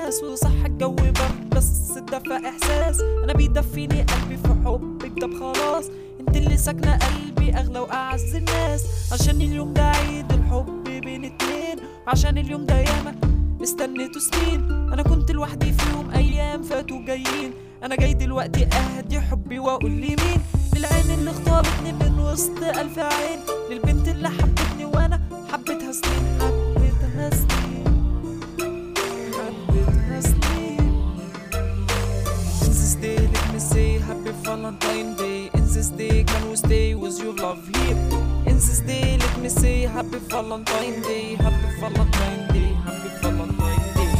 ناس وصح الجو برد بس الدفى احساس انا بيدفيني قلبي في حبك ده خلاص انت اللي ساكنه قلبي اغلى واعز الناس عشان اليوم ده عيد الحب بين اتنين وعشان اليوم ده ياما استنيته سنين انا كنت لوحدي فيهم ايام فاتوا جايين انا جاي دلوقتي اهدي حبي واقول لي مين للعين اللي اختارتني من وسط الف عين للبنت اللي حبتني وانا حبيتها سنين حبيتها سنين حبيتها سنين In this day let me say happy Valentine Day In this day can we stay with your love here In this day let me say happy Valentine Day Happy Valentine Day Happy Valentine Day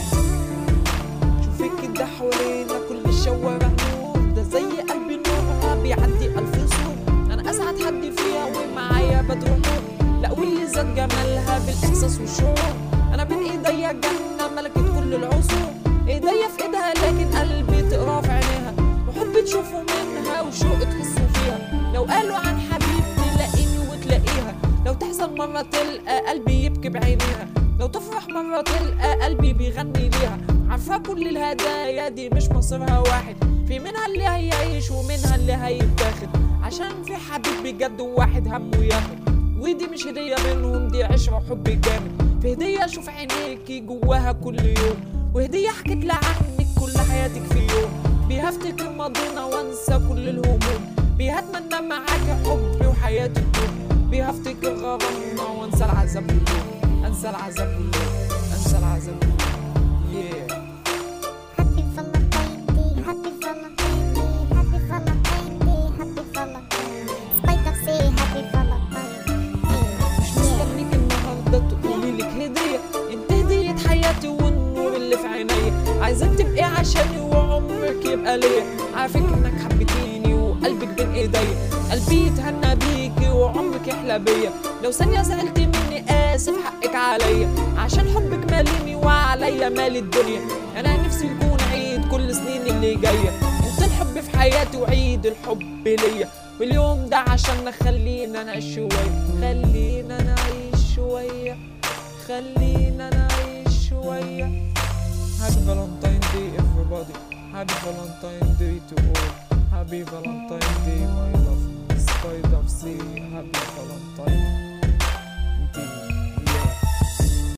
شوفي كده حوالينا كل الشوارع نور ده زي قلبي نورها بيعدي ألف سور أنا أسعد حد فيها ومعايا بدر نور لا واللي زاد جمالها بالإحساس والشعور أنا بين إيديا جنة ملكت كل العصور إيديا في إيدها لكن قلبي تقرا في عينيها وحب تشوفه منها وشوق تحسه فيها لو قالوا عن حبيب تلاقيني وتلاقيها لو تحزن مرة تلقى قلبي يبكي بعينيها لو تفرح مرة تلقى قلبي بيغني ليها عارفة كل الهدايا دي مش مصيرها واحد في منها اللي هيعيش ومنها اللي هيتاخد عشان في حبيب بجد واحد همه ياخد ودي مش هدية بينهم دي عشرة وحب جامد في هدية اشوف عينيكي جواها كل يوم وهدية حكيت لها عنك كل حياتك في يوم بيها افتكر ماضينا وانسى كل الهموم بيها اتمنى معاكي حبي وحياتي تدوم بيها افتكر غرامنا وانسى العذاب كله انسى العذاب كله انسى العذاب كله yeah. Happy Valentine Day, Happy Valentine Day, Happy Valentine Day, Happy Valentine. Spike up say Happy Valentine Day. مش مستنيك النهارده تقولي لك هديه انت هديه حياتي والنور اللي في عينيا عايزاك تبقي عشاني وعمرك يبقى ليا عارفك انك حبيتيني وقلبك بين ايديا قلبي يتهنى بيكي وعمرك يحلى بيا لو ثانيه زعلتي مني اسف حقك عليا عشان حبك ماليني وعليا مال الدنيا انا نفسي يكون عيد كل سنين اللي جايه انت الحب في حياتي وعيد الحب ليا واليوم ده عشان خلينا نعيش شويه خلينا نعيش شويه خلينا نعيش شويه Happy Valentine Day everybody Happy Valentine Day to all Happy Valentine Day